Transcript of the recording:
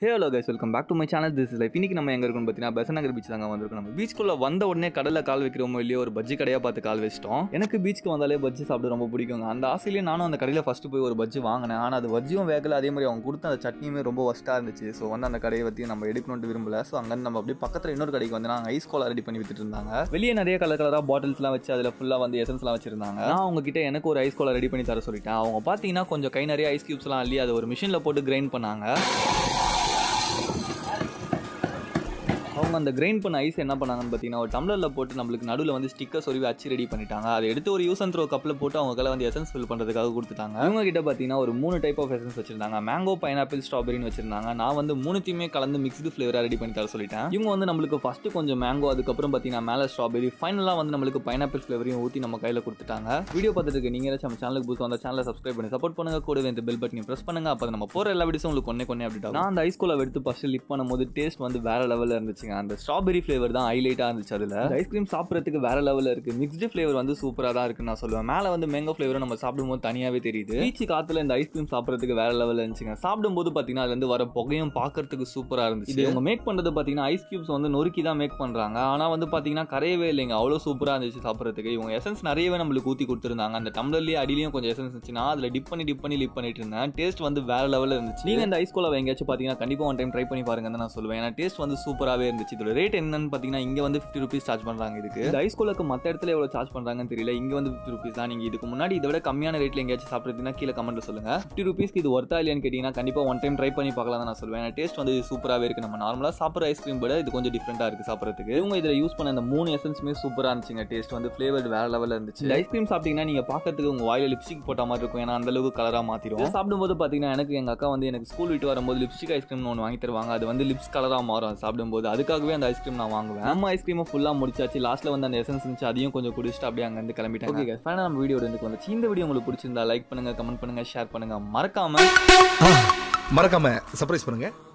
hey hello guys welcome back to my channel this is life இன்னைக்கு நம்ம எங்க இருக்கோம் பார்த்தீங்கன்னா பெசநகர் பீச் தாங்க வந்திருக்கோம் நம்ம பீச்சுக்குள்ள வந்த உடனே கடல்ல கால் வைக்கிறோமோ இல்லையோ ஒரு பஜ்ஜி கடையா பார்த்து கால் வச்சிட்டோம் எனக்கு பீச்சுக்கு வந்தாலே பஜ்ஜி சாப்பிட ரொம்ப பிடிக்குங்க அந்த ஆசையிலேயே நானும் அந்த கடையில் ஃபர்ஸ்ட் போய் ஒரு பஜ்ஜி வாங்கினேன் ஆனால் அது பஜ்ஜியும் வேகல அதே மாதிரி அவங்க கொடுத்த அந்த சட்னியுமே ரொம்ப ஒஸ்ட்டாக இருந்துச்சு ஸோ வந்து அந்த கடையை பற்றி நம்ம எடுக்கணும்னு விரும்பல ஸோ அங்கே நம்ம அப்படியே பக்கத்தில் இன்னொரு கடைக்கு வந்து நாங்கள் ஐஸ் கோலா ரெடி பண்ணி வித்துட்டு இருந்தாங்க வெளியே நிறைய கலர் கலராக பாட்டில்ஸ்லாம் வச்சு அதில் ஃபுல்லாக வந்து எசன்ஸ்லாம் வச்சிருந்தாங்க நான் அவங்க கிட்ட எனக்கு ஒரு ஐஸ் கோலா ரெடி பண்ணி தர சொல்லிட்டேன் அவங்க பார்த்தீங்கன்னா கொஞ்சம் கை நிறைய ஐஸ் கியூப்ஸ்லாம் அள்ளி அதை ஒரு மிஷினில் போட்டு கிரைண்ட் பண்ணாங்க அவங்க அந்த கிரைண்ட் பண்ண ஐஸ் என்ன பண்ணாங்கன்னு பார்த்தீங்கன்னா ஒரு டம்ளரில் போட்டு நம்மளுக்கு நடுவில் வந்து ஸ்டிக்கர் சொருவி அச்சு ரெடி பண்ணிட்டாங்க அதை எடுத்து ஒரு யூஸ் அண்ட் த்ரோ கப்பில் போட்டு அவங்க கையில் வந்து எசன்ஸ் ஃபில் பண்ணுறதுக்காக கொடுத்துட்டாங்க அவங்க கிட்ட பார்த்தீங்கன்னா ஒரு மூணு டைப் ஆஃப் எசன்ஸ் வச்சிருந்தாங்க மேங்கோ பைனாப்பிள் ஸ்ட்ராபெரின்னு வச்சிருந்தாங்க நான் வந்து மூணுத்தையுமே கலந்து மிக்ஸ்டு ஃப்ளேவராக ரெடி பண்ணி தர சொல்லிட்டேன் இவங்க வந்து நம்மளுக்கு ஃபர்ஸ்ட் கொஞ்சம் மேங்கோ அதுக்கப்புறம் பார்த்தீங்கன்னா மேலே ஸ்ட்ராபெரி ஃபைனலாக வந்து நம்மளுக்கு பைனாப்பிள் ஃப்ளேவரையும் ஊற்றி நம்ம கையில் கொடுத்துட்டாங்க வீடியோ பார்த்துட்டு இருக்க நீங்கள் ஏதாச்சும் நம்ம சேனலுக்கு புதுசாக அந்த சேனலை சப்ஸ்கிரைப் பண்ணி சப்போர்ட் பண்ணுங்க கூடவே இந்த பெல் பட்டனை ப்ரெஸ் பண்ணுங்க அப்போ நம்ம போகிற எல்லா வீடியோஸும் உங்களுக்கு ஒன்னே கொன்னே அப்படி நான் அந்த ஐஸ் கோலா எடுத்து ஃபர்ஸ்ட் லிப் பண்ணும்போது டேஸ்ட் வந்து வேற லெவலில் இருந்துச்சுங்க அந்த ஸ்ட்ராபெரி ஃப்ளேவர் தான் ஹைலைட்டாக இருந்துச்சு அதில் ஐஸ்கிரீம் சாப்பிட்றதுக்கு வேற லெவலில் இருக்கு மிக்ஸ்டு ஃப்ளேவர் வந்து சூப்பராக தான் இருக்குன்னு நான் சொல்லுவேன் மேலே வந்து மேங்கோ ஃப்ளேவரும் நம்ம சாப்பிடும்போது தனியாகவே தெரியுது பீச்சு காற்றுல இந்த ஐஸ்கிரீம் சாப்பிட்றதுக்கு வேற லெவலில் இருந்துச்சுங்க சாப்பிடும்போது பார்த்தீங்கன்னா அதுலேருந்து வர புகையும் பார்க்கறதுக்கு சூப்பராக இருந்துச்சு இது இவங்க மேக் பண்ணுறது பார்த்தீங்கன்னா ஐஸ் கியூப்ஸ் வந்து நொறுக்கி தான் மேக் பண்ணுறாங்க ஆனால் வந்து பார்த்தீங்கன்னா கரையவே இல்லைங்க அவ்வளோ சூப்பராக இருந்துச்சு சாப்பிட்றதுக்கு இவங்க எசன்ஸ் நிறையவே நம்மளுக்கு ஊற்றி கொடுத்துருந்தாங்க அந்த டம்ளர்லேயே அடியிலையும் கொஞ்சம் எசன்ஸ் இருந்துச்சுன்னா அதில் டிப் பண்ணி டிப் பண்ணி லிப் பண்ணிட்டு இருந்தேன் டேஸ்ட் வந்து வேற லெவலில் இருந்துச்சு நீங்கள் இந்த ஐஸ் கோலா எங்கேயாச்சும் பார்த்தீங்கன்னா கண்டிப்பாக ஒன் டைம் ட்ரை பண்ணி பாருங்கன்னு நான் சொல்லுவேன் ஏன்னா டேஸ்ட் வந்து சூப்பராகவே இருந்துச்சு இதோட ரேட் என்னன்னு பார்த்தீங்கன்னா இங்கே வந்து ஃபிஃப்டி ருபீஸ் சார்ஜ் பண்ணுறாங்க இதுக்கு இந்த ஐஸ் கோலாக்கு மற்ற இடத்துல எவ்வளோ சார்ஜ் பண்ணுறாங்கன்னு தெரியல இங்கே வந்து ஃபிஃப்டி ருபீஸ் தான் நீங்கள் இதுக்கு முன்னாடி இதை விட கம்மியான ரேட்டில் எங்கேயாச்சும் சாப்பிட்றதுனா கீழே கமெண்ட் சொல்லுங்க ஃபிஃப்டி ருபீஸ்க்கு இது ஒர்த்தா இல்லையான்னு கேட்டிங்கன்னா கண்டிப்பாக ஒன் டைம் ட்ரை பண்ணி பார்க்கலாம் தான் நான் சொல்லுவேன் ஏன்னா டேஸ்ட் வந்து சூப்பராகவே இருக்குது நம்ம நார்மலாக சாப்பிட்ற ஐஸ்கிரீம் விட இது கொஞ்சம் டிஃப்ரெண்ட்டாக இருக்குது சாப்பிட்றதுக்கு இவங்க இதில் யூஸ் பண்ண அந்த மூணு எசன்ஸுமே சூப்பராக இருந்துச்சுங்க டேஸ்ட் வந்து ஃப்ளேவர் வேற லெவலில் இருந்துச்சு இந்த ஐஸ்கிரீம் சாப்பிட்டீங்கன்னா நீங்கள் பார்க்கறதுக்கு உங்கள் வாயில் லிப்ஸ்டிக் போட்ட மாதிரி இருக்கும் ஏன்னா அந்த அளவுக்கு கலராக மாற்றிடும் சாப்பிடும்போது பார்த்தீங்கன்னா எனக்கு எங்கள் அக்கா வந்து எனக்கு ஸ்கூல் விட்டு வரும்போது லிப்ஸ்டிக் ஐஸ்கிரீம் ஒன்று வாங்கி தருவாங்க அது வந்து லிப்ஸ் கலராக மாறும் அது சாப்பிடும்போது அதுக்காகவே அந்த ஐஸ்கிரீம் நான் வாங்குவேன் நம்ம ஐஸ்கிரீமை ஃபுல்லாக முடிச்சாச்சு லாஸ்ட்டில் வந்து அந்த எசன்ஸ் இருந்துச்சு அதையும் கொஞ்சம் குடிச்சிட்டு அப்படியே அங்கேருந்து கிளம்பிட்டேன் ஓகே ஃபைனல் நம்ம வீடியோ எனக்கு வந்துச்சு இந்த வீடியோ உங்களுக்கு பிடிச்சிருந்தா லைக் பண்ணுங்க கமெண்ட் பண்ணுங்க ஷேர் பண்ணுங்க மறக்காம மறக்காம சர்ப்ரைஸ் பண்ணுங்க